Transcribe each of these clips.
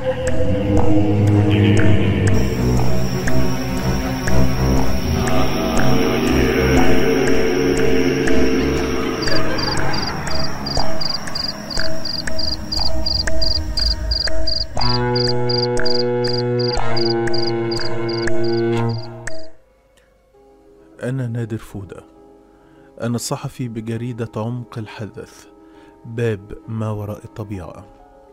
أنا نادر فودة أنا الصحفي بجريدة عمق الحدث باب ما وراء الطبيعة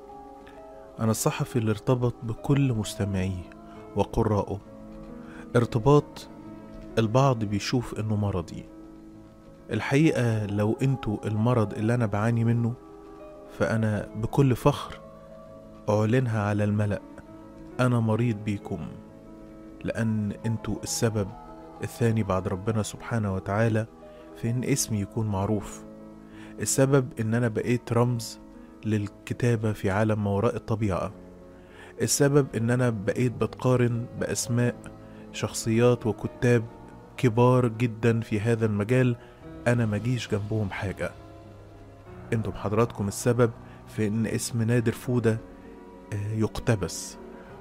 أنا الصحفي اللي ارتبط بكل مستمعيه وقرائه ارتباط البعض بيشوف إنه مرضي الحقيقة لو انتوا المرض اللي أنا بعاني منه فأنا بكل فخر أعلنها على الملأ أنا مريض بيكم لأن انتوا السبب الثاني بعد ربنا سبحانه وتعالى في ان اسمي يكون معروف السبب ان انا بقيت رمز للكتابة في عالم ما وراء الطبيعة السبب ان انا بقيت بتقارن باسماء شخصيات وكتاب كبار جدا في هذا المجال انا مجيش جنبهم حاجة انتم حضراتكم السبب في ان اسم نادر فودة آه، يقتبس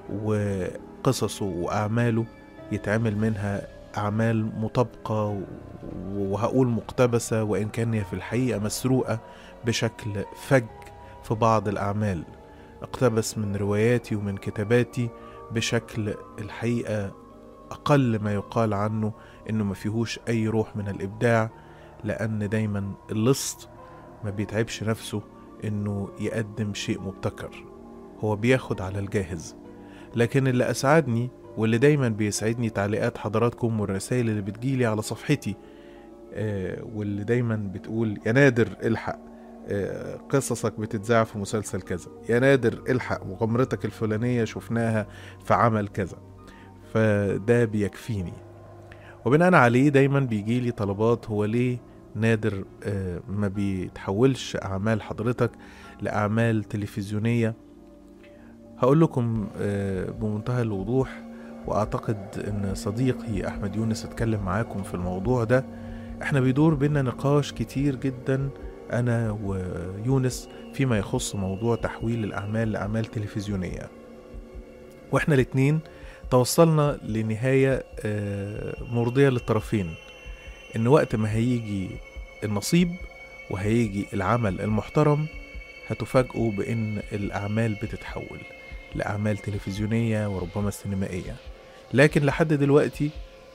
وقصصه واعماله يتعمل منها أعمال مطابقة و- وهقول مقتبسة وإن كان هي في الحقيقة مسروقة بشكل فج في بعض الأعمال اقتبس من رواياتي ومن كتاباتي بشكل الحقيقة أقل ما يقال عنه إنه ما فيهوش أي روح من الإبداع لأن دايما اللص ما بيتعبش نفسه إنه يقدم شيء مبتكر هو بياخد على الجاهز لكن اللي أسعدني واللي دايما بيسعدني تعليقات حضراتكم والرسائل اللي بتجيلي على صفحتي آه، واللي دايما بتقول يا نادر الحق آه، قصصك بتتذاع في مسلسل كذا يا نادر الحق مغامرتك الفلانية شفناها في عمل كذا فده بيكفيني وبناء عليه دايما بيجيلي طلبات هو ليه نادر آه، ما بيتحولش أعمال حضرتك لأعمال تلفزيونية هقول لكم آه، بمنتهى الوضوح واعتقد ان صديقي احمد يونس اتكلم معاكم في الموضوع ده احنا بيدور بينا نقاش كتير جدا انا ويونس فيما يخص موضوع تحويل الاعمال لاعمال تلفزيونيه واحنا الاتنين توصلنا لنهايه آه، مرضيه للطرفين ان وقت ما هيجي النصيب وهيجي العمل المحترم هتفاجئوا بان الاعمال بتتحول لاعمال تلفزيونيه وربما سينمائيه لكن لحد دلوقتي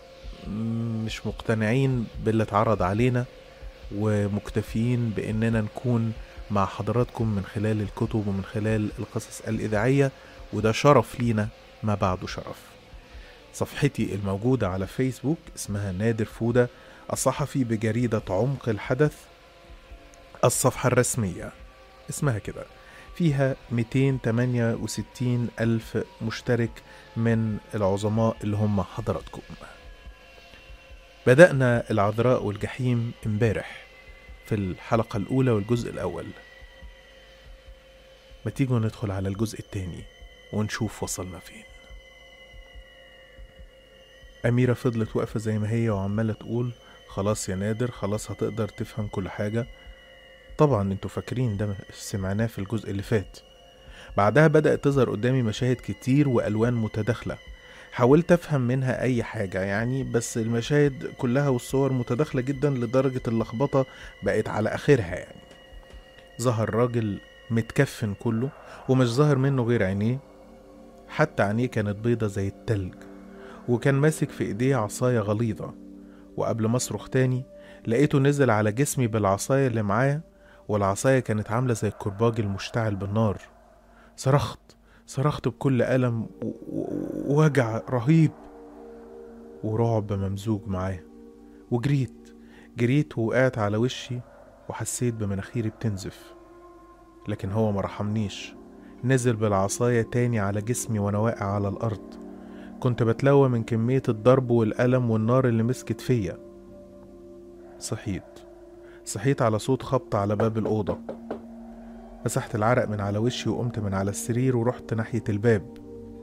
م- مش مقتنعين باللي اتعرض علينا ومكتفيين باننا نكون مع حضراتكم من خلال الكتب ومن خلال القصص الاذاعيه وده شرف لينا ما بعده شرف صفحتي الموجوده على فيسبوك اسمها نادر فوده الصحفي بجريده عمق الحدث الصفحه الرسميه اسمها كده فيها 268 ألف مشترك من العظماء اللي هم حضراتكم بدأنا العذراء والجحيم امبارح في الحلقة الأولى والجزء الأول ما تيجوا ندخل على الجزء التاني ونشوف وصلنا فين أميرة فضلت واقفة زي ما هي وعمالة تقول خلاص يا نادر خلاص هتقدر تفهم كل حاجة طبعا انتوا فاكرين ده سمعناه في الجزء اللي فات بعدها بدأت تظهر قدامي مشاهد كتير وألوان متداخلة حاولت أفهم منها أي حاجة يعني بس المشاهد كلها والصور متداخلة جدا لدرجة اللخبطة بقت على آخرها يعني ظهر راجل متكفن كله ومش ظاهر منه غير عينيه حتى عينيه كانت بيضة زي التلج وكان ماسك في ايديه عصاية غليظة وقبل ما اصرخ تاني لقيته نزل على جسمي بالعصاية اللي معاه والعصاية كانت عاملة زي الكرباج المشتعل بالنار صرخت صرخت بكل ألم و- و- ووجع رهيب ورعب ممزوج معاه وجريت جريت ووقعت على وشي وحسيت بمناخيري بتنزف لكن هو ما رحمنيش نزل بالعصاية تاني على جسمي وأنا واقع على الأرض كنت بتلوى من كمية الضرب والألم والنار اللي مسكت فيا صحيت صحيت على صوت خبط على باب الأوضة مسحت العرق من على وشي وقمت من على السرير ورحت ناحية الباب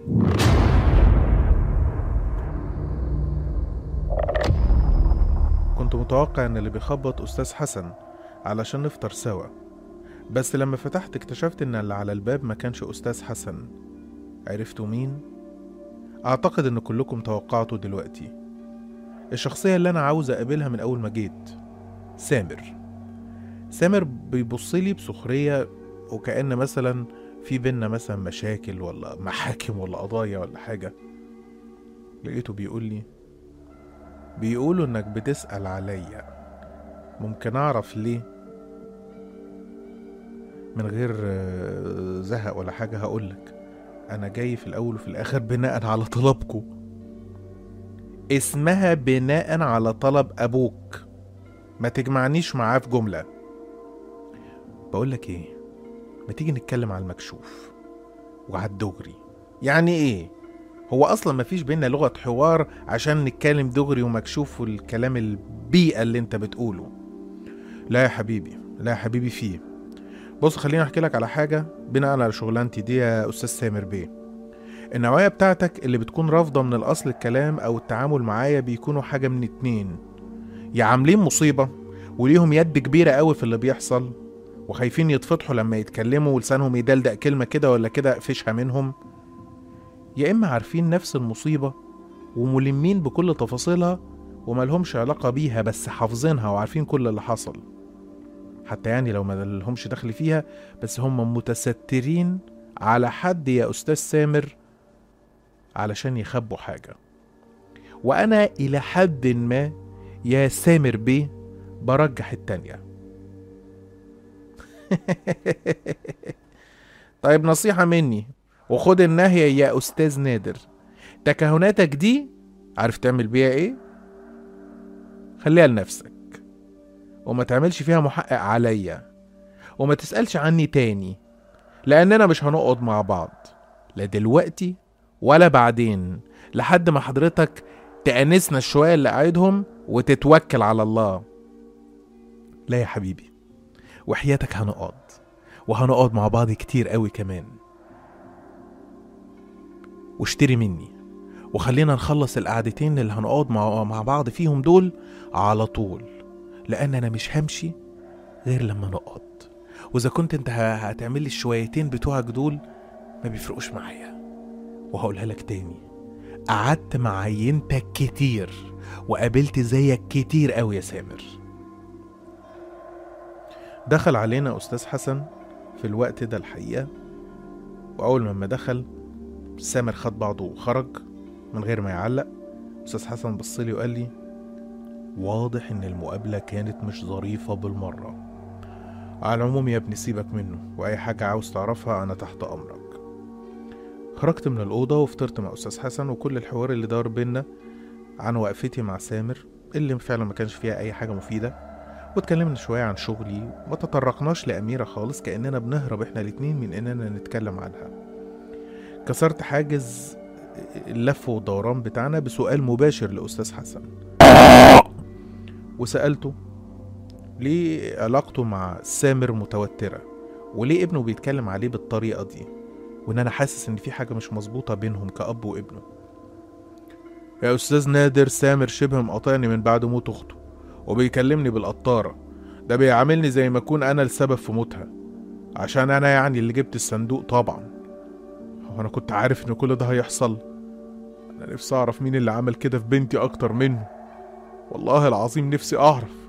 كنت متوقع ان اللي بيخبط استاذ حسن علشان نفطر سوا بس لما فتحت اكتشفت ان اللي على الباب ما كانش استاذ حسن عرفتوا مين؟ أعتقد إن كلكم توقعتوا دلوقتي الشخصية اللي أنا عاوز أقابلها من أول ما جيت سامر سامر بيبصلي بسخرية وكأن مثلا في بينا مثلا مشاكل ولا محاكم ولا قضايا ولا حاجة لقيته بيقول لي بيقولوا انك بتسأل عليا ممكن اعرف ليه من غير آه، زهق ولا حاجة هقولك انا جاي في الاول وفي الاخر بناء على طلبكم اسمها بناء على طلب ابوك ما تجمعنيش معاه في جملة بقولك ايه ما تيجي نتكلم على المكشوف وعلى الدغري يعني ايه هو اصلا ما فيش بينا لغة حوار عشان نتكلم دغري ومكشوف والكلام البيئة اللي انت بتقوله لا يا حبيبي لا يا حبيبي فيه بص خليني احكي لك على حاجة بناء على شغلانتي دي يا استاذ سامر بيه النوعية بتاعتك اللي بتكون رافضة من الأصل الكلام أو التعامل معايا بيكونوا حاجة من اتنين يا عاملين مصيبة وليهم يد كبيرة قوي في اللي بيحصل وخايفين يتفضحوا لما يتكلموا ولسانهم يدلدق كلمة كده ولا كده اقفشها منهم يا إما عارفين نفس المصيبة وملمين بكل تفاصيلها وملهمش علاقة بيها بس حافظينها وعارفين كل اللي حصل حتى يعني لو ما لهمش دخل فيها بس هم متسترين على حد يا أستاذ سامر علشان يخبوا حاجة وأنا إلى حد ما يا سامر بيه برجح التانية طيب نصيحة مني وخد النهي يا أستاذ نادر تكهناتك دي عارف تعمل بيها إيه؟ خليها لنفسك وما تعملش فيها محقق عليا وما تسألش عني تاني لأننا مش هنقعد مع بعض لا دلوقتي ولا بعدين لحد ما حضرتك تأنسنا الشوية اللي قاعدهم وتتوكل على الله لا يا حبيبي وحياتك هنقعد وهنقعد مع بعض كتير قوي كمان واشتري مني وخلينا نخلص القعدتين اللي هنقعد مع, مع بعض فيهم دول على طول لان انا مش همشي غير لما نقعد واذا كنت انت ه- هتعمل لي الشويتين بتوعك دول ما بيفرقوش معايا وهقولها لك تاني قعدت مع عينتك كتير وقابلت زيك كتير قوي يا سامر دخل علينا استاذ حسن في الوقت ده الحقيقه واول ما دخل سامر خد بعضه وخرج من غير ما يعلق استاذ حسن بصلي وقال لي واضح ان المقابله كانت مش ظريفه بالمره على العموم يا ابني سيبك منه واي حاجه عاوز تعرفها انا تحت امرك خرجت من الأوضة وفطرت مع أستاذ حسن وكل الحوار اللي دار بينا عن وقفتي مع سامر اللي فعلا ما كانش فيها أي حاجة مفيدة واتكلمنا شوية عن شغلي وما تطرقناش لأميرة خالص كأننا بنهرب احنا الاتنين من إننا نتكلم عنها كسرت حاجز اللف والدوران بتاعنا بسؤال مباشر لأستاذ حسن وسألته ليه علاقته مع سامر متوترة وليه ابنه بيتكلم عليه بالطريقة دي وان انا حاسس ان في حاجه مش مظبوطه بينهم كاب وابنه يا استاذ نادر سامر شبه مقاطعني من بعد موت اخته وبيكلمني بالقطاره ده بيعاملني زي ما اكون انا السبب في موتها عشان انا يعني اللي جبت الصندوق طبعا هو انا كنت عارف ان كل ده هيحصل انا نفسي اعرف مين اللي عمل كده في بنتي اكتر منه والله العظيم نفسي اعرف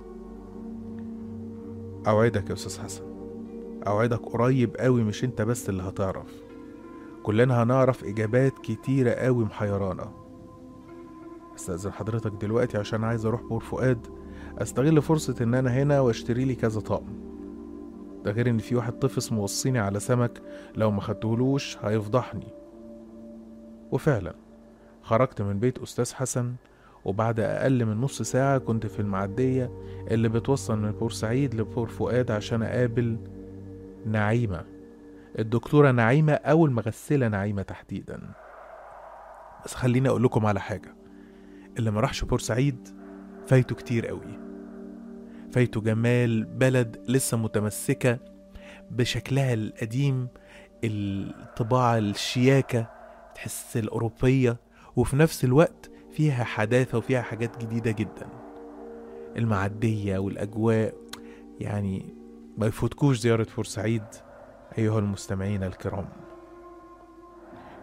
اوعدك يا استاذ حسن اوعدك قريب قوي مش انت بس اللي هتعرف كلنا هنعرف إجابات كتيرة قوي محيرانا استأذن حضرتك دلوقتي عشان عايز أروح بور فؤاد أستغل فرصة إن أنا هنا وأشتري لي كذا طقم ده غير إن في واحد طفس موصيني على سمك لو ما خدتهولوش هيفضحني وفعلا خرجت من بيت أستاذ حسن وبعد أقل من نص ساعة كنت في المعدية اللي بتوصل من بورسعيد لبور فؤاد عشان أقابل نعيمة الدكتورة نعيمة أو المغسلة نعيمة تحديدا بس خليني أقول لكم على حاجة اللي ما راحش بورسعيد فايته كتير قوي فايته جمال بلد لسه متمسكة بشكلها القديم الطباعة الشياكة تحس الأوروبية وفي نفس الوقت فيها حداثة وفيها حاجات جديدة جدا المعدية والأجواء يعني ما يفوتكوش زيارة بورسعيد أيها المستمعين الكرام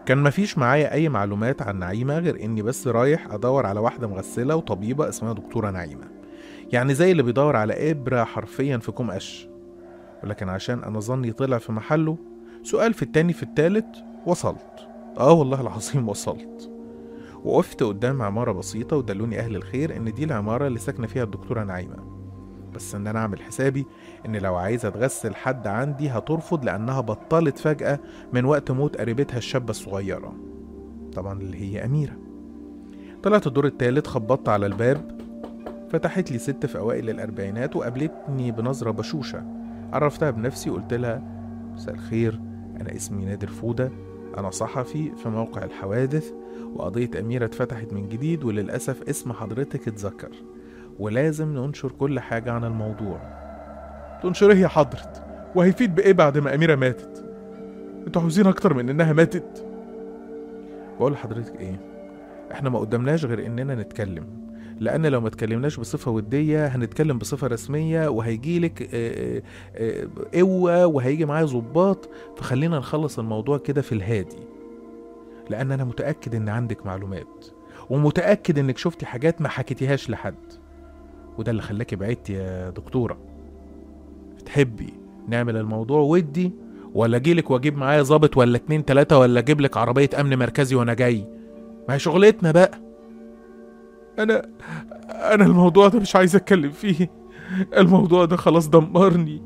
كان مفيش معايا اي معلومات عن نعيمه غير اني بس رايح ادور على واحده مغسله وطبيبه اسمها دكتوره نعيمه يعني زي اللي بيدور على ابره حرفيا في كوم قش ولكن عشان انا ظني طلع في محله سؤال في التاني في التالت وصلت اه والله العظيم وصلت وقفت قدام عمارة بسيطة ودلوني أهل الخير إن دي العمارة اللي ساكنة فيها الدكتورة نعيمة بس إن أنا أعمل حسابي إن لو عايزة تغسل حد عندي هترفض لأنها بطلت فجأة من وقت موت قريبتها الشابة الصغيرة طبعا اللي هي أميرة طلعت الدور التالت خبطت على الباب فتحت لي ست في أوائل الأربعينات وقابلتني بنظرة بشوشة عرفتها بنفسي وقلت لها مساء الخير أنا اسمي نادر فودة أنا صحفي في موقع الحوادث وقضية أميرة اتفتحت من جديد وللأسف اسم حضرتك اتذكر ولازم ننشر كل حاجة عن الموضوع تنشر ايه يا حضرة وهيفيد بإيه بعد ما أميرة ماتت انتوا عاوزين أكتر من إنها ماتت بقول لحضرتك إيه إحنا ما قدامناش غير إننا نتكلم لأن لو ما اتكلمناش بصفة ودية هنتكلم بصفة رسمية وهيجيلك آه، آه، آه، قوة وهيجي معايا ظباط فخلينا نخلص الموضوع كده في الهادي لأن أنا متأكد إن عندك معلومات ومتأكد إنك شفتي حاجات ما حكيتيهاش لحد وده اللي خلاكي بعدتي يا دكتورة تحبي نعمل الموضوع ودي ولا أجيلك وأجيب معايا ظابط ولا اتنين تلاتة ولا أجيب لك عربية أمن مركزي وأنا جاي ما هي شغلتنا بقى أنا أنا الموضوع ده مش عايز أتكلم فيه الموضوع ده خلاص دمرني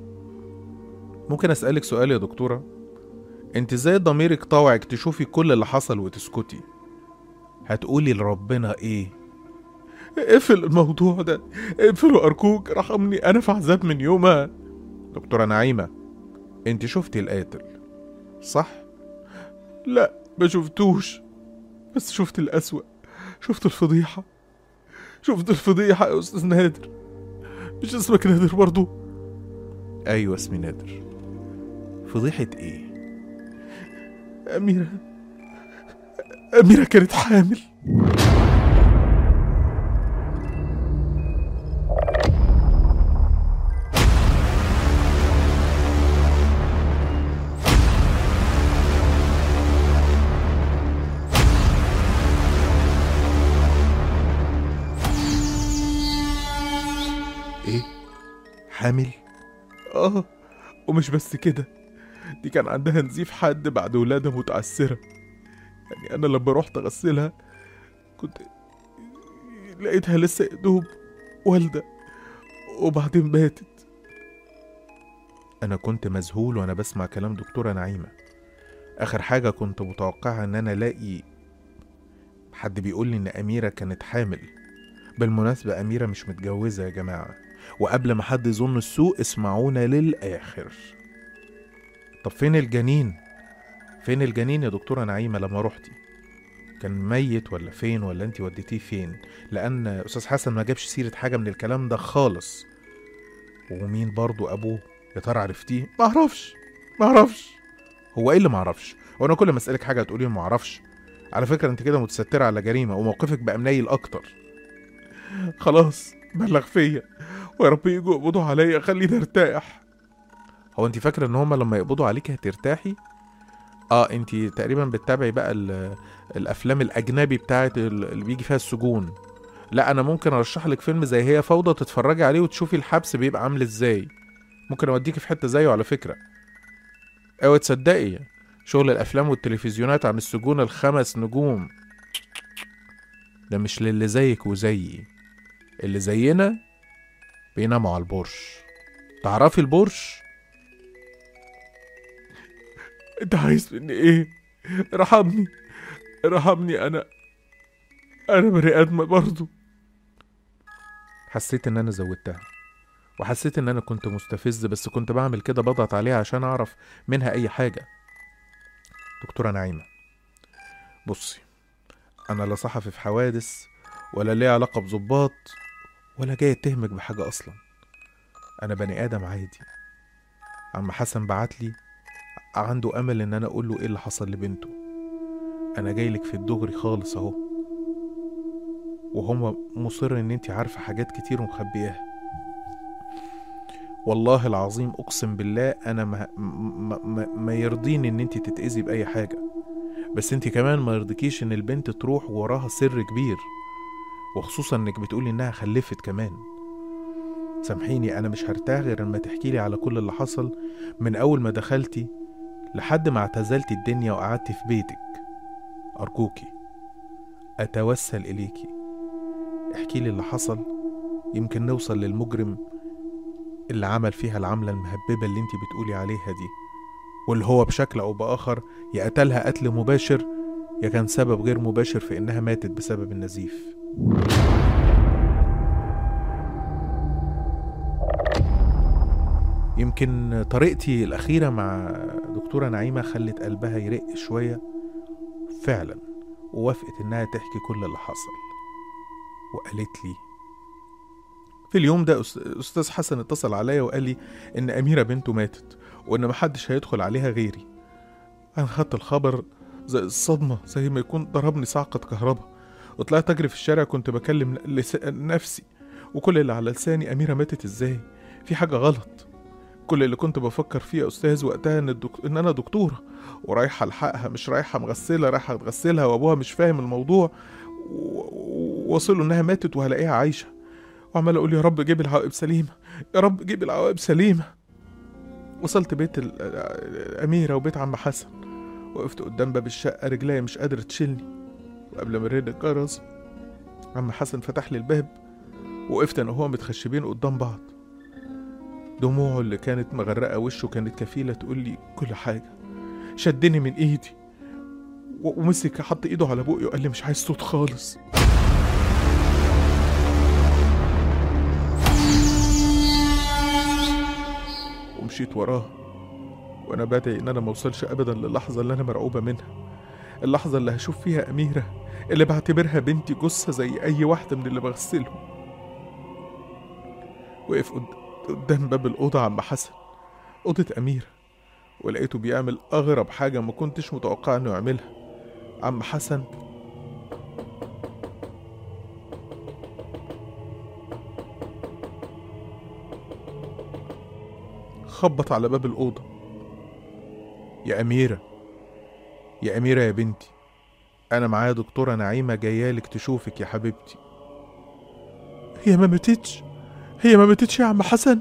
ممكن أسألك سؤال يا دكتورة انت ازاي ضميرك طوعك تشوفي كل اللي حصل وتسكتي هتقولي لربنا ايه اقفل الموضوع ده اقفله ارجوك رحمني انا في عذاب من يومها دكتورة نعيمة انت شفتي القاتل صح لا ما شفتوش بس شفت الأسوأ شفت الفضيحة شفت الفضيحة يا أستاذ نادر مش اسمك نادر برضو أيوة اسمي نادر فضيحة إيه؟ أميرة أميرة كانت حامل إيه؟ حامل؟ آه ومش بس كده دي كان عندها نزيف حاد بعد ولادة متعسرة يعني أنا لما رحت أغسلها كنت لقيتها لسه يا دوب والدة وبعدين ماتت أنا كنت مذهول وأنا بسمع كلام دكتورة نعيمة آخر حاجة كنت متوقعها إن أنا ألاقي حد بيقول لي إن أميرة كانت حامل بالمناسبة أميرة مش متجوزة يا جماعة وقبل ما حد يظن السوء اسمعونا للآخر طب فين الجنين فين الجنين يا دكتورة نعيمة لما رحتي كان ميت ولا فين ولا انت وديتيه فين لان استاذ حسن ما جابش سيرة حاجة من الكلام ده خالص ومين برضو ابوه يا ترى عرفتيه ما اعرفش ما اعرفش هو ايه اللي ما اعرفش هو انا كل ما اسالك حاجه تقولي ما اعرفش على فكره انت كده متستره على جريمه وموقفك بقى منيل اكتر خلاص بلغ فيا ويا رب يجوا يقبضوا عليا خليني ارتاح هو انت فاكره ان هما لما يقبضوا عليك هترتاحي اه انت تقريبا بتتابعي بقى ال- الافلام الاجنبي بتاعت ال- اللي بيجي فيها السجون لا انا ممكن ارشح لك فيلم زي هي فوضى تتفرجي عليه وتشوفي الحبس بيبقى عامل ازاي ممكن اوديكي في حته زيه على فكره اوعي تصدقي شغل الافلام والتلفزيونات عن السجون الخمس نجوم ده مش للي زيك وزيي اللي زينا بيناموا على البرش تعرفي البرش انت عايز مني ايه ارحمني ارحمني انا انا بني ادم برضه حسيت ان انا زودتها وحسيت ان انا كنت مستفز بس كنت بعمل كده بضغط عليها عشان اعرف منها اي حاجه دكتوره نعيمه بصي انا لا صحفي في حوادث ولا ليا علاقه بظباط ولا جاي اتهمك بحاجه اصلا انا بني ادم عادي عم حسن بعتلي عنده امل ان انا اقول له ايه اللي حصل لبنته انا جايلك في الدغري خالص اهو وهو مصر ان انت عارفه حاجات كتير ومخبياها والله العظيم اقسم بالله انا ما, ما, ما, ما يرضيني ان انت تتاذي باي حاجه بس انت كمان ما يرضكيش ان البنت تروح وراها سر كبير وخصوصا انك بتقولي انها خلفت كمان سامحيني انا مش هرتاح غير لما تحكي لي على كل اللي حصل من اول ما دخلتي لحد ما اعتزلتي الدنيا وقعدتي في بيتك ارجوكي اتوسل اليكي احكي لي اللي حصل يمكن نوصل للمجرم اللي عمل فيها العملة المهببة اللي انت بتقولي عليها دي واللي هو بشكل او باخر يا قتلها قتل مباشر يا كان سبب غير مباشر في انها ماتت بسبب النزيف يمكن طريقتي الأخيرة مع دكتورة نعيمة خلت قلبها يرق شوية فعلا ووافقت إنها تحكي كل اللي حصل وقالت لي في اليوم ده أس- أستاذ حسن اتصل عليا وقال لي إن أميرة بنته ماتت وإن محدش هيدخل عليها غيري أنا خدت الخبر زي الصدمة زي ما يكون ضربني صعقة كهرباء وطلعت أجري في الشارع كنت بكلم لس- نفسي وكل اللي على لساني أميرة ماتت إزاي في حاجة غلط كل اللي كنت بفكر فيه يا أستاذ وقتها إن, الدك... إن أنا دكتورة ورايحة ألحقها مش رايحة مغسلة رايحة تغسلها وأبوها مش فاهم الموضوع و- ووصله إنها ماتت وهلاقيها عايشة وعمال أقول يا رب جيب العواقب سليمة يا رب جيب العواقب سليمة وصلت بيت ال- أميرة وبيت عم حسن وقفت قدام باب الشقة رجليا مش قادرة تشيلني وقبل ما رن الجرس عم حسن فتح لي الباب وقفت أنا وهو متخشبين قدام بعض دموعه اللي كانت مغرقة وشه كانت كفيلة تقول لي كل حاجة شدني من إيدي و- ومسك حط إيده على بقي وقال لي مش عايز صوت خالص ومشيت وراه وانا بدعي ان انا موصلش ابدا للحظه اللي انا مرعوبه منها اللحظه اللي هشوف فيها اميره اللي بعتبرها بنتي جثه زي اي واحده من اللي بغسلهم وقف قد- قدام باب الاوضه عم حسن اوضه اميره ولقيته بيعمل اغرب حاجه ما كنتش متوقع انه يعملها عم حسن خبط على باب الأوضة يا أميرة يا أميرة يا بنتي أنا معايا دكتورة نعيمة جايالك تشوفك يا حبيبتي هي ما ماتتش هي ما ماتتش يا عم حسن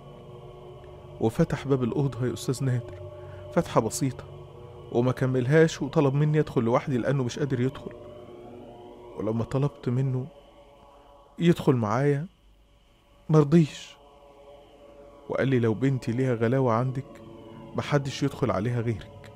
وفتح باب الأوضة يا أستاذ نادر فتحة بسيطة وما كملهاش وطلب مني أدخل لوحدي لأنه مش قادر يدخل ولما طلبت منه يدخل معايا مرضيش وقال لي لو بنتي ليها غلاوة عندك محدش يدخل عليها غيرك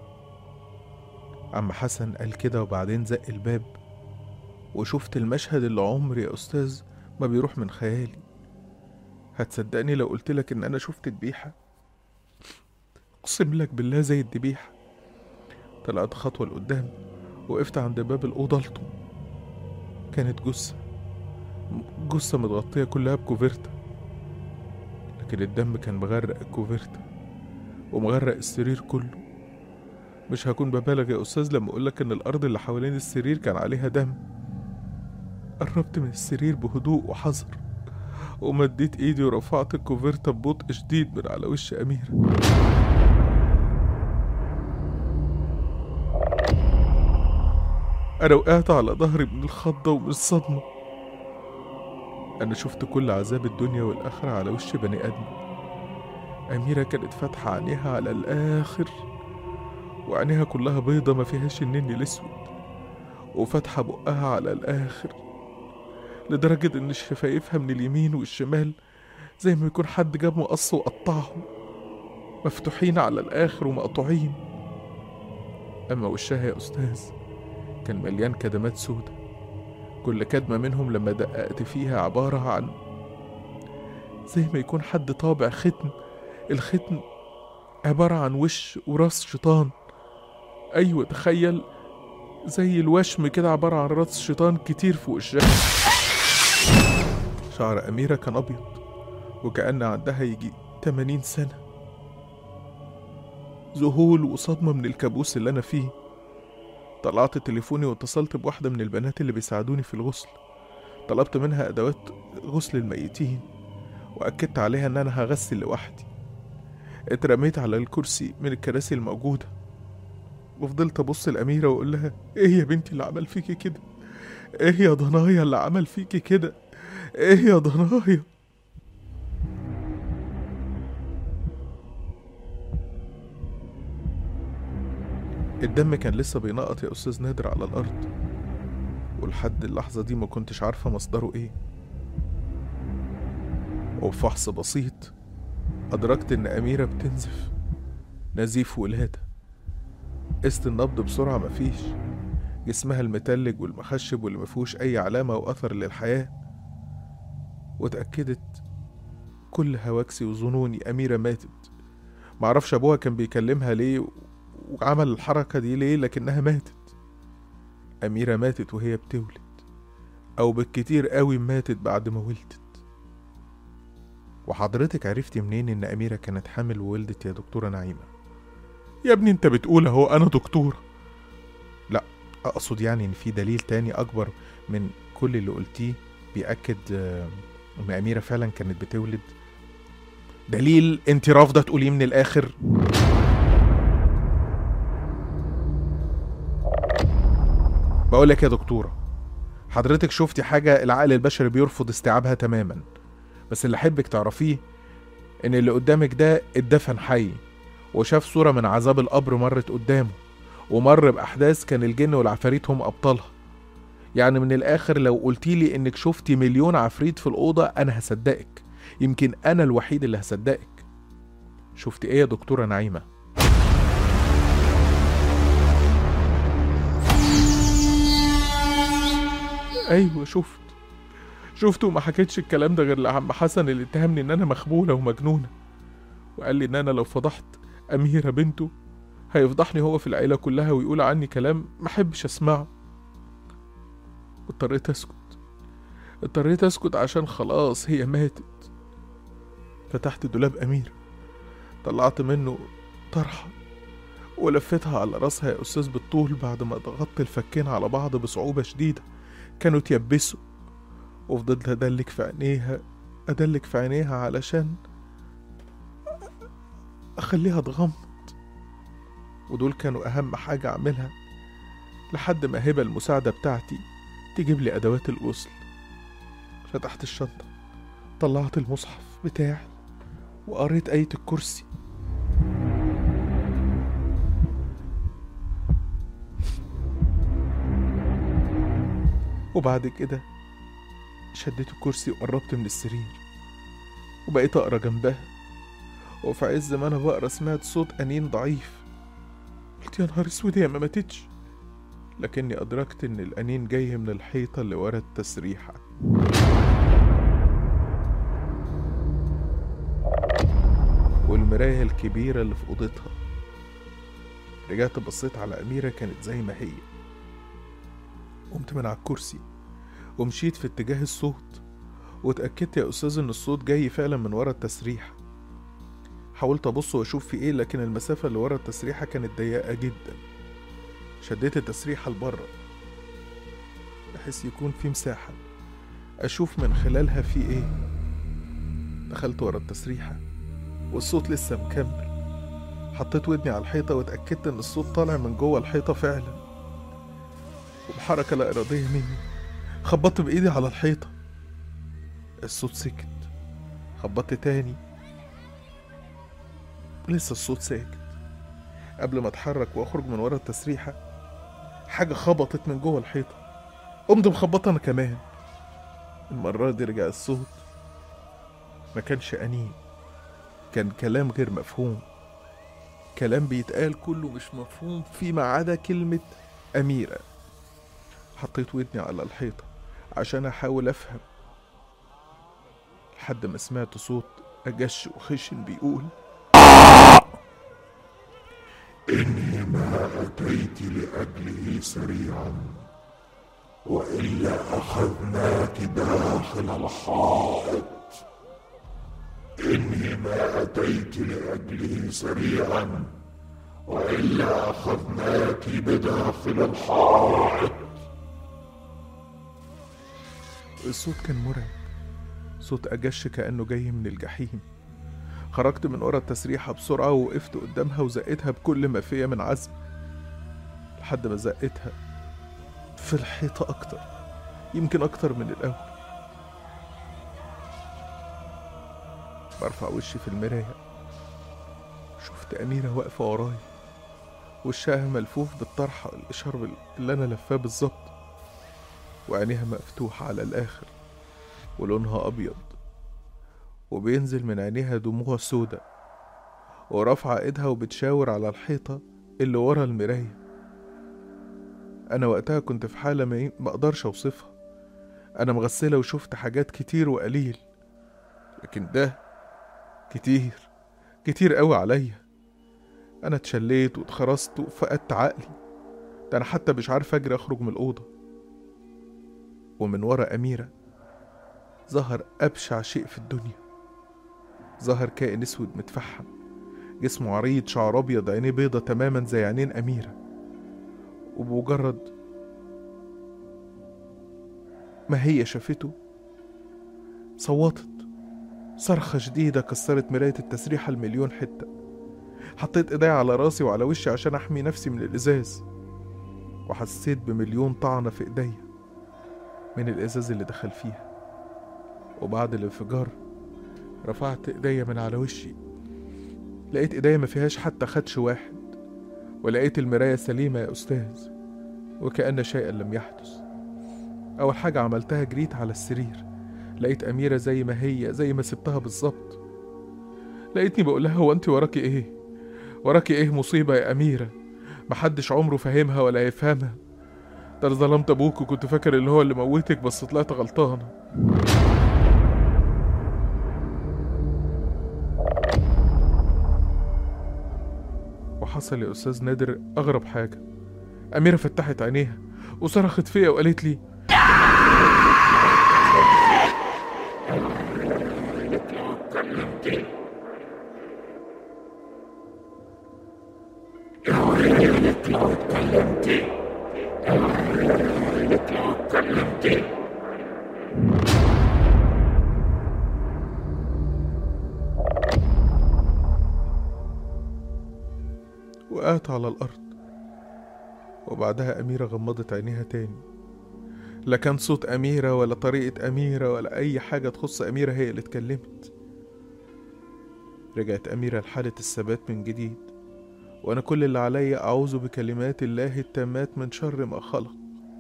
عم حسن قال كده وبعدين زق الباب وشفت المشهد اللي عمري يا أستاذ ما بيروح من خيالي هتصدقني لو قلتلك إن أنا شفت ذبيحة أقسم لك بالله زي الذبيحة طلعت خطوة لقدام وقفت عند باب الأوضة لطم كانت جثة جثة متغطية كلها بكوفرتة لكن الدم كان مغرق الكوفرتة ومغرق السرير كله مش هكون ببالغ يا أستاذ لما أقولك إن الأرض اللي حوالين السرير كان عليها دم قربت من السرير بهدوء وحذر ومديت إيدي ورفعت الكوفرتة ببطء شديد من على وش أميرة أنا وقعت على ظهري من الخضة ومن الصدمة أنا شفت كل عذاب الدنيا والآخرة على وش بني آدم أميرة كانت فاتحة عينيها على الآخر وعينيها كلها بيضة ما فيهاش النني الأسود وفاتحة بقها على الآخر لدرجة إن شفايفها من اليمين والشمال زي ما يكون حد جاب مقص وقطعهم مفتوحين على الآخر ومقطوعين أما وشها يا أستاذ كان مليان كدمات سودة كل كدمة منهم لما دققت فيها عبارة عن زي ما يكون حد طابع ختم الختم عبارة عن وش وراس شيطان أيوة تخيل زي الوشم كده عبارة عن راس شيطان كتير في وشها شعر أميرة كان أبيض وكأن عندها يجي 80 سنة ذهول وصدمة من الكابوس اللي أنا فيه طلعت تليفوني واتصلت بواحدة من البنات اللي بيساعدوني في الغسل طلبت منها أدوات غسل الميتين وأكدت عليها إن أنا هغسل لوحدي اترميت على الكرسي من الكراسي الموجودة وفضلت ابص الاميره واقول لها ايه يا بنتي اللي عمل فيكي كده ايه يا ضنايا اللي عمل فيكي كده ايه يا ضنايا الدم كان لسه بينقط يا استاذ نادر على الارض ولحد اللحظه دي ما كنتش عارفه مصدره ايه وبفحص بسيط أدركت إن أميرة بتنزف نزيف ولادة قست النبض بسرعة مفيش جسمها المتلج والمخشب واللي مفيهوش أي علامة أو أثر للحياة واتأكدت كل هواكسي وظنوني أميرة ماتت معرفش أبوها كان بيكلمها ليه وعمل الحركة دي ليه لكنها ماتت أميرة ماتت وهي بتولد أو بالكتير قوي ماتت بعد ما ولدت وحضرتك عرفتي منين إن أميرة كانت حامل وولدت يا دكتورة نعيمة يا ابني انت بتقول اهو انا دكتورة لا اقصد يعني ان في دليل تاني اكبر من كل اللي قلتيه بيأكد آه، ان اميرة فعلا كانت بتولد دليل انت رافضة تقوليه من الاخر بقول لك يا دكتورة حضرتك شفتي حاجة العقل البشري بيرفض استيعابها تماما بس اللي احبك تعرفيه ان اللي قدامك ده اتدفن حي وشاف صورة من عذاب القبر مرت قدامه ومر بأحداث كان الجن والعفاريت هم أبطالها يعني من الآخر لو قلتيلي إنك شفتي مليون عفريت في الأوضة أنا هصدقك يمكن أنا الوحيد اللي هصدقك شفتي إيه يا دكتورة نعيمة؟ أيوة شفت شفت وما حكيتش الكلام ده غير لعم حسن اللي اتهمني إن أنا مخبولة ومجنونة وقال لي إن أنا لو فضحت أميرة بنته هيفضحني هو في العيلة كلها ويقول عني كلام محبش أسمعه اضطريت أسكت اضطريت أسكت عشان خلاص هي ماتت فتحت دولاب أميرة طلعت منه طرحة ولفتها على راسها يا أستاذ بالطول بعد ما ضغطت الفكين على بعض بصعوبة شديدة كانوا تيبسوا وفضلت أدلك في عينيها أدلك في عينيها علشان أخليها تغمض ودول كانوا أهم حاجة أعملها لحد ما هبة المساعدة بتاعتي تجيب لي أدوات الغسل فتحت الشنطة طلعت المصحف بتاعي وقريت آية الكرسي وبعد كده شديت الكرسي وقربت من السرير وبقيت أقرا جنبها وفي عز ما أنا بقرا سمعت صوت أنين ضعيف قلت يا نهار اسود هي ما ماتتش لكني أدركت إن الأنين جاي من الحيطة اللي ورا التسريحة والمراية الكبيرة اللي في أوضتها رجعت بصيت على أميرة كانت زي ما هي قمت من على الكرسي ومشيت في اتجاه الصوت واتأكدت يا أستاذ إن الصوت جاي فعلا من ورا التسريحة حاولت أبص وأشوف في إيه لكن المسافة اللي ورا التسريحة كانت ضيقة جدا شديت التسريحة لبره بحيث يكون في مساحة أشوف من خلالها في إيه دخلت ورا التسريحة والصوت لسه مكمل حطيت ودني على الحيطة واتأكدت إن الصوت طالع من جوه الحيطة فعلا وبحركة لا إرادية مني خبطت بإيدي على الحيطة الصوت سكت خبطت تاني لسه الصوت ساكت قبل ما اتحرك واخرج من ورا التسريحة حاجة خبطت من جوه الحيطة قمت مخبطة انا كمان المرة دي رجع الصوت ما كانش أنين كان كلام غير مفهوم كلام بيتقال كله مش مفهوم فيما عدا كلمة أميرة حطيت ودني على الحيطة عشان أحاول أفهم لحد ما سمعت صوت أجش وخشن بيقول إني ما أتيت لأجله سريعا وإلا أخذناك داخل الحائط إني ما أتيت لأجله سريعا وإلا أخذناك بداخل الحائط الصوت كان مرعب صوت أجش كأنه جاي من الجحيم خرجت من ورا التسريحة بسرعة ووقفت قدامها وزقتها بكل ما فيا من عزم لحد ما زقتها في الحيطة أكتر يمكن أكتر من الأول برفع وشي في المراية شفت أميرة واقفة ورايا وشها ملفوف بالطرحة الإشارب اللي أنا لفاه بالظبط وعينيها مفتوحة على الآخر ولونها أبيض وبينزل من عينيها دموع سودا ورافعة ايدها وبتشاور على الحيطة اللي ورا المراية أنا وقتها كنت في حالة ما ي- ما أقدرش أوصفها أنا مغسلة وشفت حاجات كتير وقليل لكن ده كتير كتير قوي عليا أنا اتشليت واتخرست وفقدت عقلي ده أنا حتى مش عارف أجري أخرج من الأوضة ومن ورا أميرة ظهر أبشع شيء في الدنيا ظهر كائن أسود متفحم جسمه عريض شعر أبيض عينيه بيضة تماما زي عينين أميرة وبمجرد ما هي شافته صوتت صرخة شديدة كسرت مراية التسريحة المليون حتة حطيت ايديا على راسي وعلى وشي عشان احمي نفسي من الازاز وحسيت بمليون طعنة في ايديا من الازاز اللي دخل فيها وبعد الانفجار رفعت ايديا من على وشي لقيت ايديا ما فيهاش حتى خدش واحد ولقيت المراية سليمة يا أستاذ وكأن شيئا لم يحدث أول حاجة عملتها جريت على السرير لقيت أميرة زي ما هي زي ما سبتها بالظبط لقيتني بقول لها هو أنت وراكي إيه؟ وراكي إيه مصيبة يا أميرة؟ محدش عمره فاهمها ولا يفهمها ده أنا ظلمت أبوك وكنت فاكر اللي هو اللي موتك بس طلعت غلطانة وحصل يا أستاذ نادر أغرب حاجة أميرة فتحت عينيها وصرخت فيا وقالت لي لو اتكلمتي لك لو اتكلمتي وقعت على الأرض وبعدها أميرة غمضت عينيها تاني لا كان صوت أميرة ولا طريقة أميرة ولا أي حاجة تخص أميرة هي اللي اتكلمت رجعت أميرة لحالة الثبات من جديد وأنا كل اللي عليا أعوذ بكلمات الله التامات من شر ما خلق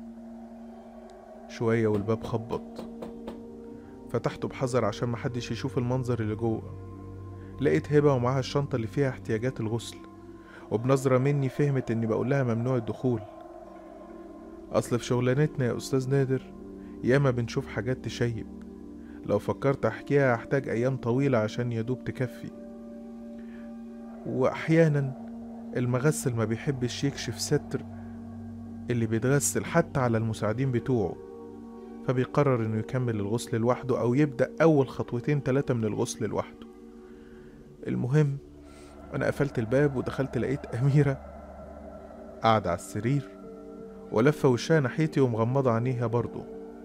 شوية والباب خبط فتحته بحذر عشان محدش يشوف المنظر اللي جوه لقيت هبة ومعاها الشنطة اللي فيها احتياجات الغسل وبنظرة مني فهمت إني بقول لها ممنوع الدخول أصل في شغلانتنا يا أستاذ نادر ياما بنشوف حاجات تشيب لو فكرت أحكيها هحتاج أيام طويلة عشان يدوب تكفي وأحيانا المغسل ما بيحبش يكشف ستر اللي بيتغسل حتى على المساعدين بتوعه فبيقرر إنه يكمل الغسل لوحده أو يبدأ أول خطوتين تلاتة من الغسل لوحده المهم أنا قفلت الباب ودخلت لقيت أميرة قاعدة على السرير ولفة وشها ناحيتي ومغمضة عينيها برضه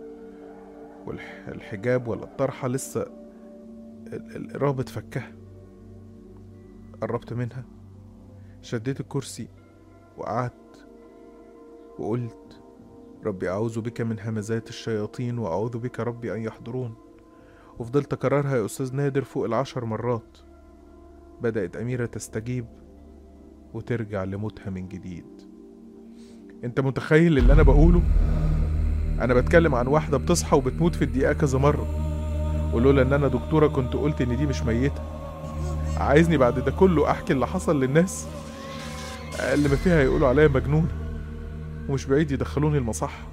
والحجاب ولا الطرحة لسه ال- ال- رابط فكها قربت منها شديت الكرسي وقعدت وقلت ربي أعوذ بك من همزات الشياطين وأعوذ بك ربي أن يحضرون وفضلت أكررها يا أستاذ نادر فوق العشر مرات بدأت أميرة تستجيب وترجع لموتها من جديد انت متخيل اللي انا بقوله انا بتكلم عن واحدة بتصحى وبتموت في الدقيقة كذا مرة ولولا ان انا دكتورة كنت قلت ان دي مش ميتة عايزني بعد ده كله احكي اللي حصل للناس اللي ما فيها يقولوا عليا مجنونة ومش بعيد يدخلوني المصحة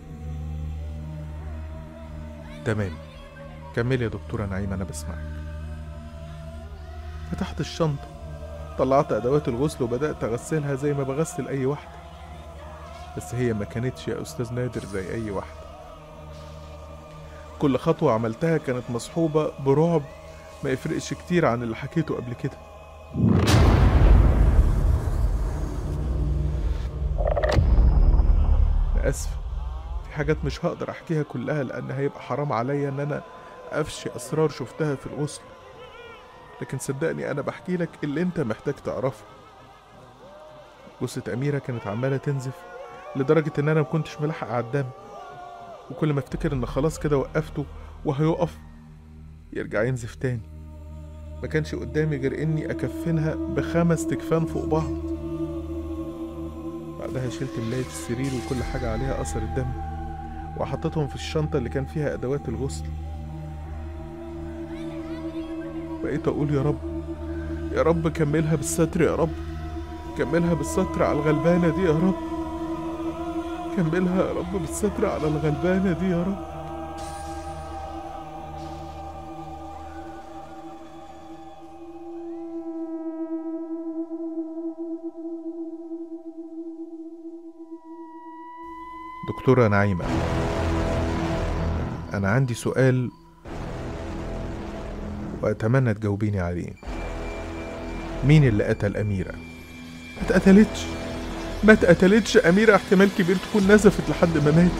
تمام كملي يا دكتورة نعيم انا بسمعك فتحت الشنطة طلعت ادوات الغسل وبدأت اغسلها زي ما بغسل اي واحدة بس هي ما كانتش يا أستاذ نادر زي أي واحدة كل خطوة عملتها كانت مصحوبة برعب ما يفرقش كتير عن اللي حكيته قبل كده أنا آسف في حاجات مش هقدر أحكيها كلها لأن هيبقى حرام عليا إن أنا أفشي أسرار شفتها في الغسل لكن صدقني أنا بحكي لك اللي أنت محتاج تعرفه جثة أميرة كانت عمالة تنزف لدرجة إن أنا ما كنتش ملحق على الدم وكل ما أفتكر إن خلاص كده وقفته وهيقف يرجع ينزف تاني ما كانش قدامي غير إني أكفنها بخمس تكفان فوق بعض بعدها شلت ملاية السرير وكل حاجة عليها أثر الدم وحطيتهم في الشنطة اللي كان فيها أدوات الغسل بقيت أقول يا رب يا رب كملها بالستر يا رب كملها بالستر على الغلبانة دي يا رب كملها يا رب بالستر على الغلبانة دي يا رب دكتورة نعيمة أنا عندي سؤال وأتمنى تجاوبيني عليه مين اللي قتل أميرة؟ ما اتقتلتش ما اتقتلتش أميرة احتمال كبير تكون نزفت لحد ما ماتت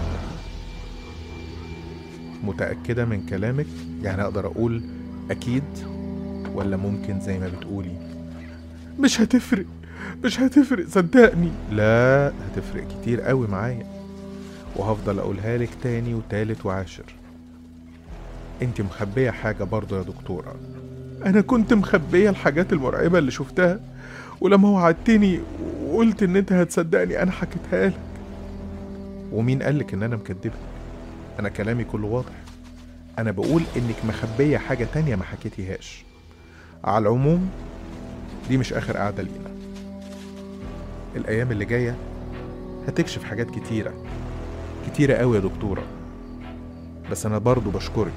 متأكدة من كلامك؟ يعني أقدر أقول أكيد ولا ممكن زي ما بتقولي مش هتفرق مش هتفرق صدقني لا هتفرق كتير قوي معايا وهفضل أقولها لك تاني وتالت وعاشر انت مخبية حاجة برضو يا دكتورة أنا كنت مخبية الحاجات المرعبة اللي شفتها ولما وعدتني وقلت إن أنت هتصدقني أنا حكيتها لك ومين قالك إن أنا مكدبك أنا كلامي كله واضح أنا بقول إنك مخبية حاجة تانية ما حكيتيهاش على العموم دي مش آخر قعدة لينا الأيام اللي جاية هتكشف حاجات كتيرة كتيرة قوي يا دكتورة بس أنا برضو بشكرك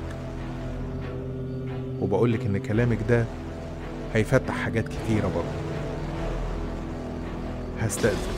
وبقولك إن كلامك ده هيفتح حاجات كتيرة برضو هستأذن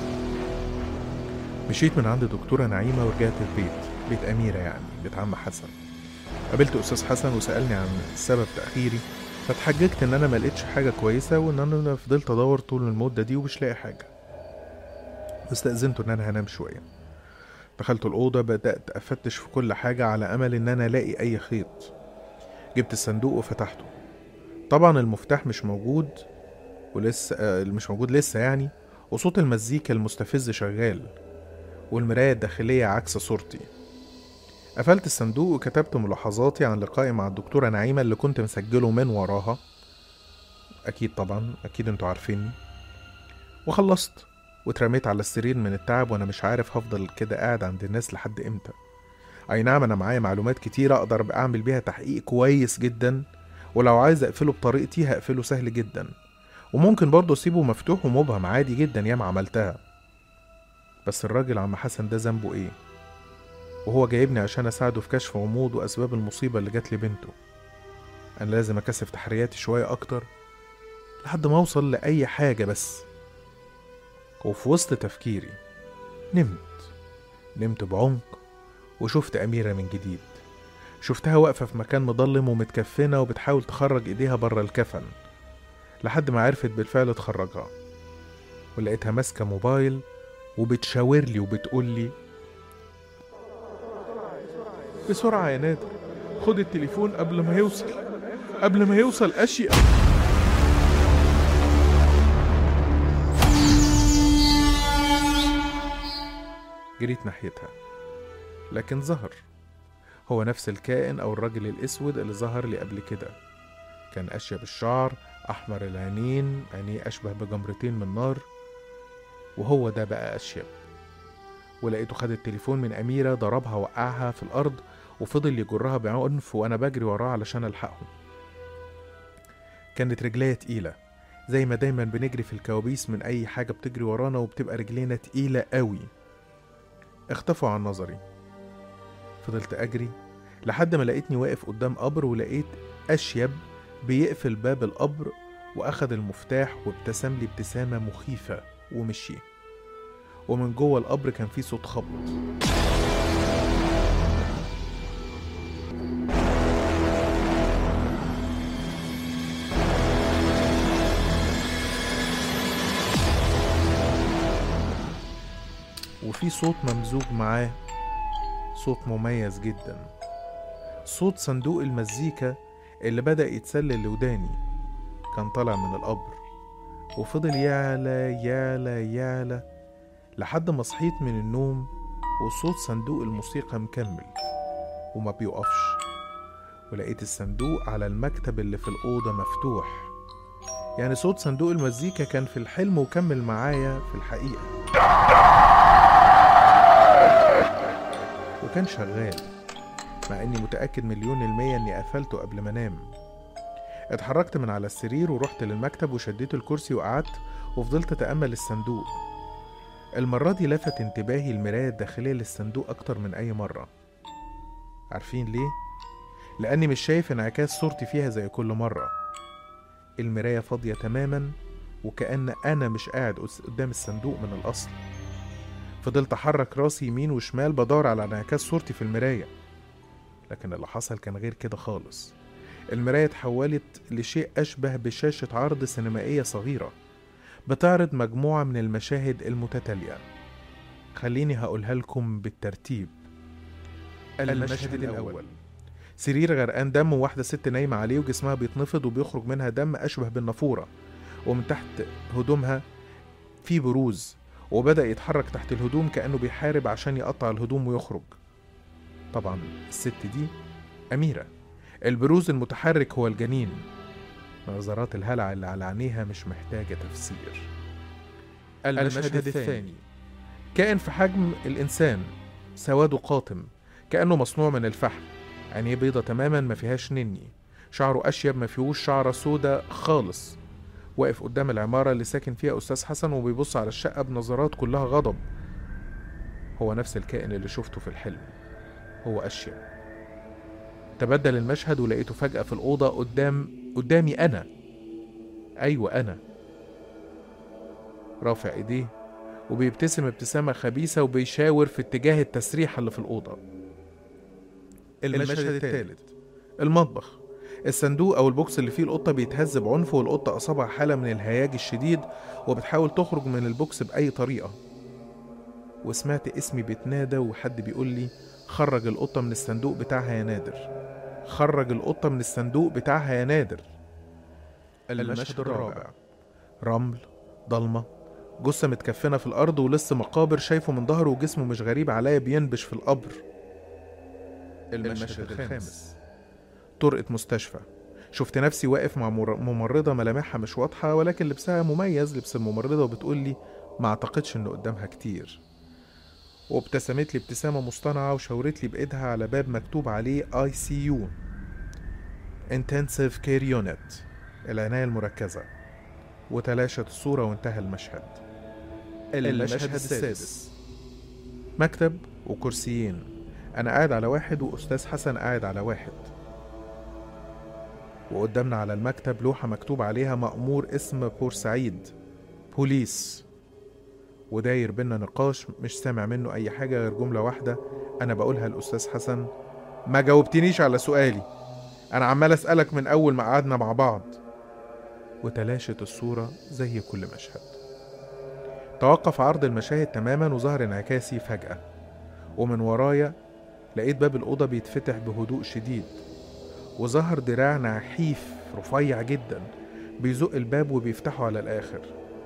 مشيت من عند دكتورة نعيمة ورجعت البيت بيت أميرة يعني بيت عم حسن قابلت أستاذ حسن وسألني عن سبب تأخيري فاتحججت إن أنا ما لقيتش حاجة كويسة وإن أنا فضلت أدور طول المدة دي ومش لاقي حاجة واستأذنته إن أنا هنام شوية دخلت الأوضة بدأت أفتش في كل حاجة على أمل إن أنا ألاقي أي خيط جبت الصندوق وفتحته طبعا المفتاح مش موجود ولسه آه، مش موجود لسه يعني وصوت المزيكا المستفز شغال والمراية الداخلية عكس صورتي قفلت الصندوق وكتبت ملاحظاتي عن لقائي مع الدكتورة نعيمة اللي كنت مسجله من وراها أكيد طبعا أكيد انتوا عارفيني وخلصت واترميت على السرير من التعب وأنا مش عارف هفضل كده قاعد عند الناس لحد إمتى أي نعم أنا معايا معلومات كتيرة أقدر أعمل بيها تحقيق كويس جدا ولو عايز أقفله بطريقتي هقفله سهل جدا وممكن برضه أسيبه مفتوح ومبهم عادي جدا ياما عملتها بس الراجل عم حسن ده ذنبه إيه؟ وهو جايبني عشان أساعده في كشف غموض وأسباب المصيبة اللي جات لبنته أنا لازم أكثف تحرياتي شوية أكتر لحد ما أوصل لأي حاجة بس وفي وسط تفكيري نمت نمت بعمق وشفت أميرة من جديد شفتها واقفة في مكان مضلم ومتكفنة وبتحاول تخرج إيديها بره الكفن لحد ما عرفت بالفعل تخرجها ولقيتها ماسكة موبايل وبتشاور لي وبتقول لي بسرعة يا نادر خد التليفون قبل ما يوصل قبل ما يوصل أشياء جريت ناحيتها لكن ظهر هو نفس الكائن أو الرجل الأسود اللي ظهر لي قبل كده كان أشيب الشعر أحمر العينين عينيه أشبه بجمرتين من نار وهو ده بقى أشيب ولقيته خد التليفون من أميرة ضربها وقعها في الأرض وفضل يجرها بعنف وأنا بجري وراه علشان ألحقهم كانت رجليا تقيلة زي ما دايما بنجري في الكوابيس من أي حاجة بتجري ورانا وبتبقى رجلينا تقيلة قوي اختفوا عن نظري فضلت أجري لحد ما لقيتني واقف قدام قبر ولقيت أشيب بيقفل باب القبر وأخد المفتاح وابتسم لي ابتسامة مخيفة ومشي ومن جوه القبر كان في صوت خبط وفي صوت ممزوج معاه صوت مميز جدا صوت صندوق المزيكا اللي بدأ يتسلل لوداني كان طالع من القبر وفضل يعلى يعلى يعلى لحد ما صحيت من النوم وصوت صندوق الموسيقى مكمل وما بيقفش ولقيت الصندوق على المكتب اللي في الأوضة مفتوح يعني صوت صندوق المزيكا كان في الحلم وكمل معايا في الحقيقة وكان شغال مع اني متأكد مليون المية اني قفلته قبل ما انام اتحركت من على السرير ورحت للمكتب وشديت الكرسي وقعدت وفضلت اتأمل الصندوق المرة دي لفت انتباهي المراية الداخلية للصندوق أكتر من أي مرة عارفين ليه؟ لأني مش شايف انعكاس صورتي فيها زي كل مرة المراية فاضية تماما وكأن أنا مش قاعد قس- قدام الصندوق من الأصل فضلت أحرك راسي يمين وشمال بدور على انعكاس صورتي في المراية لكن اللي حصل كان غير كده خالص المراية اتحولت لشيء أشبه بشاشة عرض سينمائية صغيرة بتعرض مجموعة من المشاهد المتتالية خليني هقولها لكم بالترتيب المشهد الأول سرير غرقان دم وواحدة ست نايمة عليه وجسمها بيتنفض وبيخرج منها دم أشبه بالنافورة ومن تحت هدومها في بروز وبدأ يتحرك تحت الهدوم كأنه بيحارب عشان يقطع الهدوم ويخرج طبعا الست دي أميرة البروز المتحرك هو الجنين نظرات الهلع اللي على عينيها مش محتاجة تفسير المشهد الثاني كائن في حجم الإنسان سواده قاتم كأنه مصنوع من الفحم عينيه بيضة تماما ما فيهاش نني شعره أشيب ما فيهوش شعرة سودا خالص واقف قدام العمارة اللي ساكن فيها أستاذ حسن وبيبص على الشقة بنظرات كلها غضب هو نفس الكائن اللي شفته في الحلم هو أشيب تبدل المشهد ولقيته فجأة في الأوضة قدام قدامي أنا أيوة أنا رافع إيديه وبيبتسم ابتسامة خبيثة وبيشاور في اتجاه التسريحة اللي في الأوضة المشهد الثالث المطبخ الصندوق أو البوكس اللي فيه القطة بيتهز بعنف والقطة أصابها حالة من الهياج الشديد وبتحاول تخرج من البوكس بأي طريقة وسمعت اسمي بيتنادى وحد بيقول لي خرج القطة من الصندوق بتاعها يا نادر خرج القطة من الصندوق بتاعها يا نادر المشهد الرابع رمل ضلمة جثة متكفنة في الأرض ولسه مقابر شايفه من ظهره وجسمه مش غريب عليا بينبش في القبر المشهد الخامس طرقة مستشفى شفت نفسي واقف مع مر- ممرضة ملامحها مش واضحة ولكن لبسها مميز لبس الممرضة وبتقول لي ما اعتقدش ان قدامها كتير وابتسمت لي ابتسامة مصطنعة وشاورت لي بإيدها على باب مكتوب عليه اي سي يو Intensive Care Unit العناية المركزة وتلاشت الصورة وانتهى المشهد المشهد السادس مكتب وكرسيين أنا قاعد على واحد وأستاذ حسن قاعد على واحد وقدامنا على المكتب لوحة مكتوب عليها مأمور اسم بورسعيد بوليس وداير بينا نقاش مش سامع منه أي حاجة غير جملة واحدة أنا بقولها لأستاذ حسن ما جاوبتنيش على سؤالي أنا عمال أسألك من أول ما قعدنا مع بعض وتلاشت الصورة زي كل مشهد توقف عرض المشاهد تماما وظهر انعكاسي فجأة ومن ورايا لقيت باب الأوضة بيتفتح بهدوء شديد وظهر دراع نحيف رفيع جدا بيزق الباب وبيفتحه على الآخر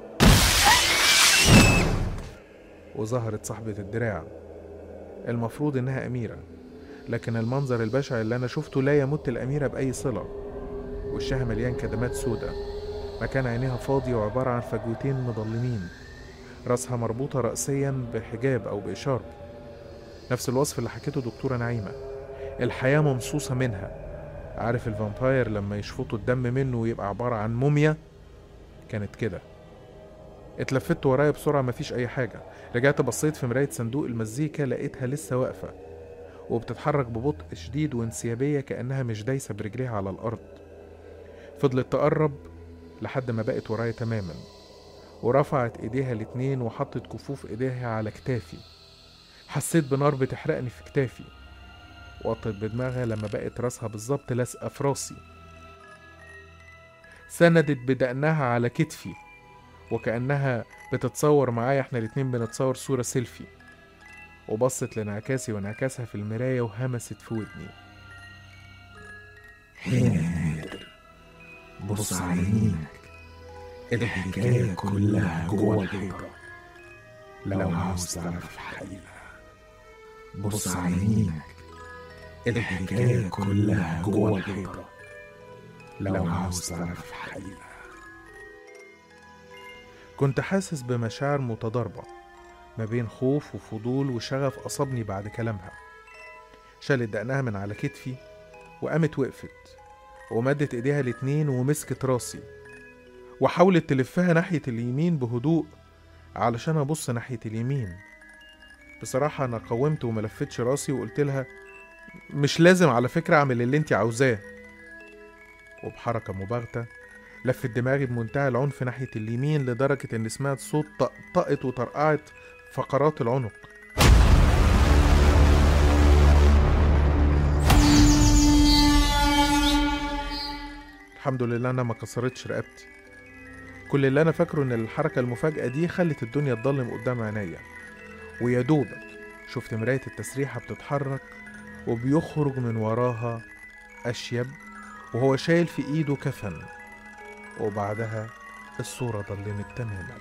وظهرت صاحبة الدراع المفروض إنها أميرة لكن المنظر البشع اللي أنا شفته لا يمت الأميرة بأي صلة وشها مليان كدمات سودة مكان عينيها فاضي وعبارة عن فجوتين مظلمين راسها مربوطة رأسيا بحجاب أو بإشارب نفس الوصف اللي حكيته دكتورة نعيمة الحياة ممصوصة منها عارف الفامباير لما يشفطوا الدم منه ويبقى عبارة عن موميا كانت كده اتلفت ورايا بسرعة مفيش أي حاجة رجعت بصيت في مراية صندوق المزيكا لقيتها لسه واقفة وبتتحرك ببطء شديد وانسيابية كأنها مش دايسة برجليها على الأرض فضلت تقرب لحد ما بقت ورايا تماما ورفعت ايديها الاتنين وحطت كفوف ايديها على كتافي حسيت بنار بتحرقني في كتافي وطت بدماغها لما بقت راسها بالظبط لازقة في راسي سندت بدقنها على كتفي وكأنها بتتصور معايا احنا الاتنين بنتصور صورة سيلفي وبصت لانعكاسي وانعكاسها في المراية وهمست في ودني هنا يا نادر بص على يمينك الحكاية كلها جوه الحيطة لو عاوز تعرف الحقيقة بص على يمينك الحكاية كلها جوه الحيطة لو عاوز تعرف الحقيقة كنت حاسس بمشاعر متضاربة ما بين خوف وفضول وشغف أصابني بعد كلامها شالت دقنها من على كتفي وقامت وقفت ومدت ايديها الاتنين ومسكت راسي وحاولت تلفها ناحية اليمين بهدوء علشان أبص ناحية اليمين بصراحة أنا قاومت وملفتش راسي وقلت لها مش لازم على فكرة أعمل اللي انت عاوزاه وبحركة مباغتة لفت دماغي بمنتهى العنف ناحية اليمين لدرجة إن سمعت صوت طقطقت وطرقعت فقرات العنق الحمد لله أنا ما كسرتش رقبتي كل اللي أنا فاكره إن الحركة المفاجئة دي خلت الدنيا تضلم قدام عينيا ويا دوبك شفت مراية التسريحة بتتحرك وبيخرج من وراها أشيب وهو شايل في إيده كفن وبعدها الصورة ضلمت تماما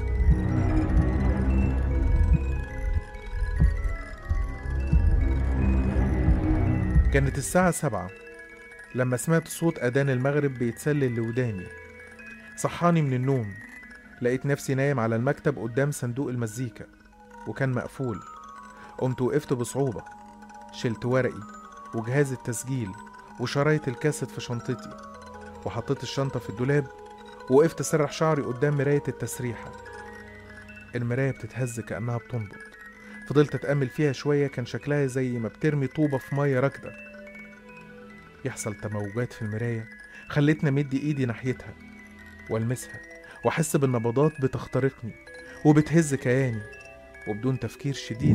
كانت الساعة سبعة لما سمعت صوت أذان المغرب بيتسلل لوداني صحاني من النوم لقيت نفسي نايم على المكتب قدام صندوق المزيكا وكان مقفول قمت وقفت بصعوبة شلت ورقي وجهاز التسجيل وشرايط الكاسيت في شنطتي وحطيت الشنطة في الدولاب ووقفت اسرح شعري قدام مراية التسريحة المراية بتتهز كأنها بتنبض فضلت أتأمل فيها شوية كان شكلها زي ما بترمي طوبة في مية راكدة يحصل تموجات في المراية خلتني أمد إيدي ناحيتها وألمسها وأحس بالنبضات بتخترقني وبتهز كياني وبدون تفكير شديد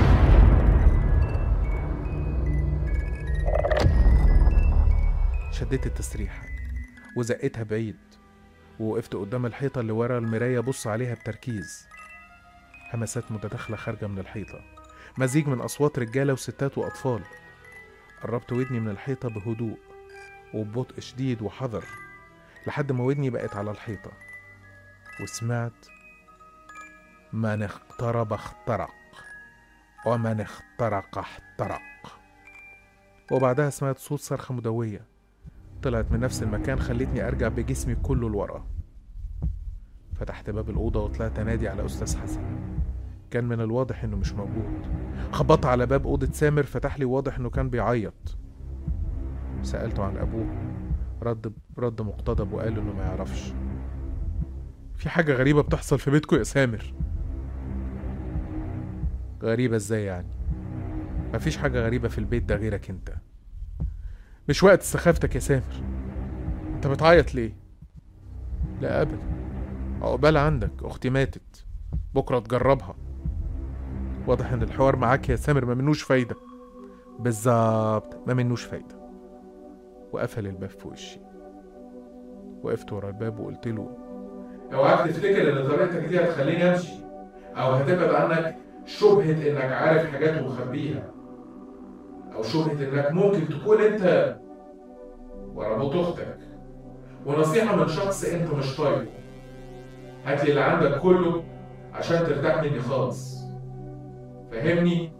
شديت التسريحة وزقتها بعيد ووقفت قدام الحيطة اللي ورا المراية بص عليها بتركيز همسات متداخلة خارجة من الحيطة مزيج من أصوات رجالة وستات وأطفال قربت ودني من الحيطة بهدوء وببطء شديد وحذر لحد ما ودني بقت على الحيطة وسمعت من اقترب اخترق ومن اخترق احترق وبعدها سمعت صوت صرخة مدوية طلعت من نفس المكان خلتني أرجع بجسمي كله لورا فتحت باب الأوضة وطلعت أنادي على أستاذ حسن كان من الواضح إنه مش موجود خبطت على باب أوضة سامر فتح لي واضح إنه كان بيعيط سألته عن أبوه رد رد مقتضب وقال إنه ما يعرفش في حاجة غريبة بتحصل في بيتكم يا سامر غريبة ازاي يعني مفيش حاجة غريبة في البيت ده غيرك انت مش وقت سخافتك يا سامر انت بتعيط ليه لا ابدا عقبال عندك اختي ماتت بكرة تجربها واضح ان الحوار معاك يا سامر ما منوش فايدة بالظبط ما منوش فايدة وقفل الباب في وشي وقفت ورا الباب وقلت له اوعاك تفتكر ان طريقتك دي هتخليني امشي او هتبعد عنك شبهة انك عارف حاجات ومخبيها او شبهة انك ممكن تكون انت وربط اختك ونصيحة من شخص انت مش طايقه هاتلي اللي عندك كله عشان ترتاح مني خالص فهمني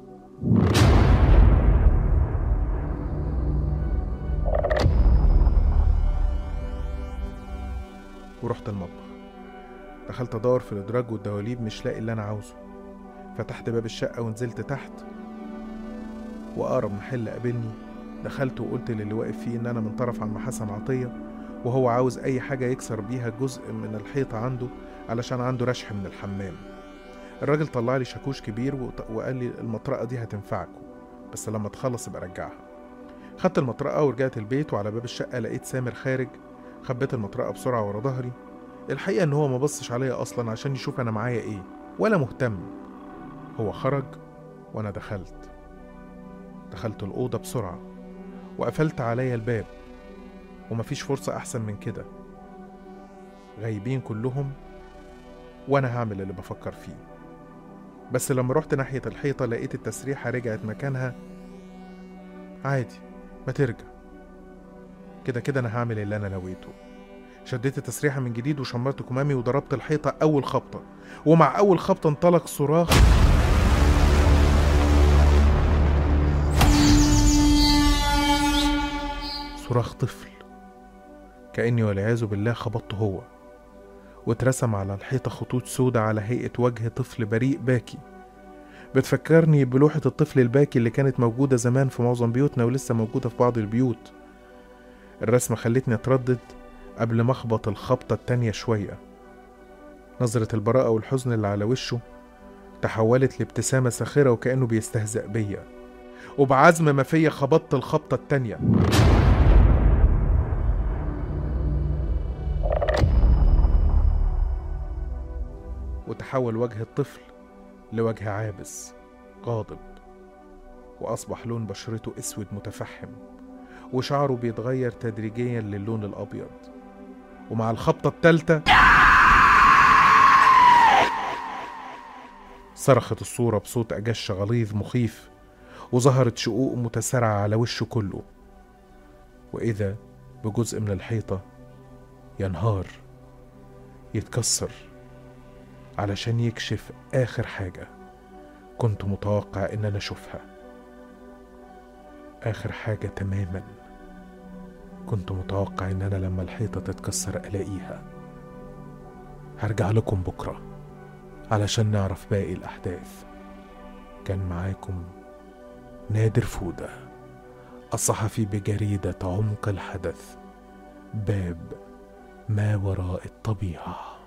ورحت المطبخ دخلت ادور في الادراج والدواليب مش لاقي اللي انا عاوزه فتحت باب الشقة ونزلت تحت وأقرب محل قابلني دخلت وقلت للي واقف فيه إن أنا من طرف عم حسن عطية وهو عاوز أي حاجة يكسر بيها جزء من الحيطة عنده علشان عنده رشح من الحمام الراجل طلع لي شاكوش كبير وط- وقال لي المطرقة دي هتنفعكم بس لما تخلص ابقى رجعها خدت المطرقة ورجعت البيت وعلى باب الشقة لقيت سامر خارج خبيت المطرقة بسرعة ورا ظهري الحقيقة إن هو ما بصش عليا أصلا عشان يشوف أنا معايا إيه ولا مهتم هو خرج وأنا دخلت دخلت الأوضة بسرعة وقفلت عليا الباب ومفيش فرصة أحسن من كده غايبين كلهم وأنا هعمل اللي بفكر فيه بس لما رحت ناحية الحيطة لقيت التسريحة رجعت مكانها عادي ما ترجع كده كده أنا هعمل اللي أنا نويته شديت التسريحة من جديد وشمرت كمامي وضربت الحيطة أول خبطة ومع أول خبطة انطلق صراخ صراخ طفل كأني والعياذ بالله خبطته هو واترسم على الحيطة خطوط سودة على هيئة وجه طفل بريء باكي بتفكرني بلوحة الطفل الباكي اللي كانت موجودة زمان في معظم بيوتنا ولسه موجودة في بعض البيوت الرسمة خلتني أتردد قبل ما أخبط الخبطة التانية شوية نظرة البراءة والحزن اللي على وشه تحولت لابتسامة ساخرة وكأنه بيستهزأ بيا وبعزم ما فيا خبطت الخبطة التانية وتحول وجه الطفل لوجه عابس غاضب وأصبح لون بشرته أسود متفحم وشعره بيتغير تدريجيا للون الأبيض ومع الخبطة التالتة صرخت الصورة بصوت أجش غليظ مخيف وظهرت شقوق متسارعة على وشه كله وإذا بجزء من الحيطة ينهار يتكسر علشان يكشف آخر حاجة كنت متوقع إن أنا أشوفها آخر حاجة تماما كنت متوقع إن أنا لما الحيطة تتكسر ألاقيها هرجع لكم بكرة علشان نعرف باقي الأحداث كان معاكم نادر فودة الصحفي بجريدة عمق الحدث باب ما وراء الطبيعه